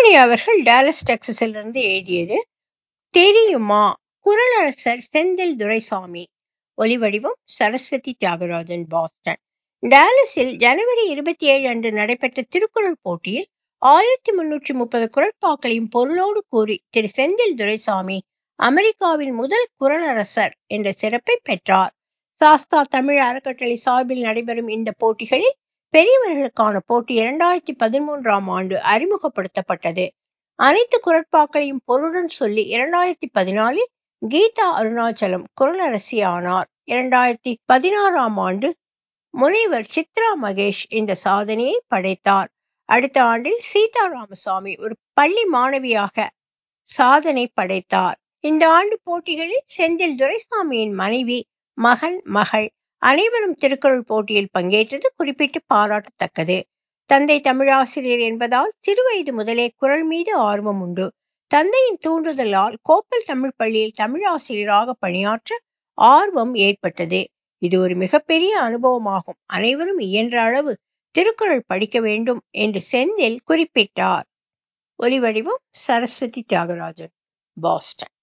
சுகன்யா அவர்கள் டாலஸ் டெக்சஸிலிருந்து எழுதியது தெரியுமா குரலரசர் செந்தில் துரைசாமி ஒலிவடிவம் சரஸ்வதி தியாகராஜன் பாஸ்டன் டாலஸில் ஜனவரி இருபத்தி ஏழு அன்று நடைபெற்ற திருக்குறள் போட்டியில் ஆயிரத்தி முன்னூற்றி முப்பது குரட்பாக்களையும் பொருளோடு கூறி திரு செந்தில் துரைசாமி அமெரிக்காவின் முதல் குரலரசர் என்ற சிறப்பை பெற்றார் சாஸ்தா தமிழ் அறக்கட்டளை சார்பில் நடைபெறும் இந்த போட்டிகளில் பெரியவர்களுக்கான போட்டி இரண்டாயிரத்தி பதிமூன்றாம் ஆண்டு அறிமுகப்படுத்தப்பட்டது அனைத்து குரட்பாக்களையும் பொருளுடன் சொல்லி இரண்டாயிரத்தி பதினாலில் கீதா அருணாச்சலம் குரலரசி ஆனார் இரண்டாயிரத்தி பதினாறாம் ஆண்டு முனைவர் சித்ரா மகேஷ் இந்த சாதனையை படைத்தார் அடுத்த ஆண்டில் சீதா ராமசாமி ஒரு பள்ளி மாணவியாக சாதனை படைத்தார் இந்த ஆண்டு போட்டிகளில் செந்தில் துரைசாமியின் மனைவி மகன் மகள் அனைவரும் திருக்குறள் போட்டியில் பங்கேற்றது குறிப்பிட்டு பாராட்டத்தக்கது தந்தை தமிழாசிரியர் என்பதால் சிறுவயது முதலே குரல் மீது ஆர்வம் உண்டு தந்தையின் தூண்டுதலால் கோப்பல் தமிழ் பள்ளியில் தமிழாசிரியராக பணியாற்ற ஆர்வம் ஏற்பட்டது இது ஒரு மிகப்பெரிய அனுபவமாகும் அனைவரும் இயன்ற அளவு திருக்குறள் படிக்க வேண்டும் என்று செந்தில் குறிப்பிட்டார் ஒலிவடிவம் சரஸ்வதி தியாகராஜன் பாஸ்டன்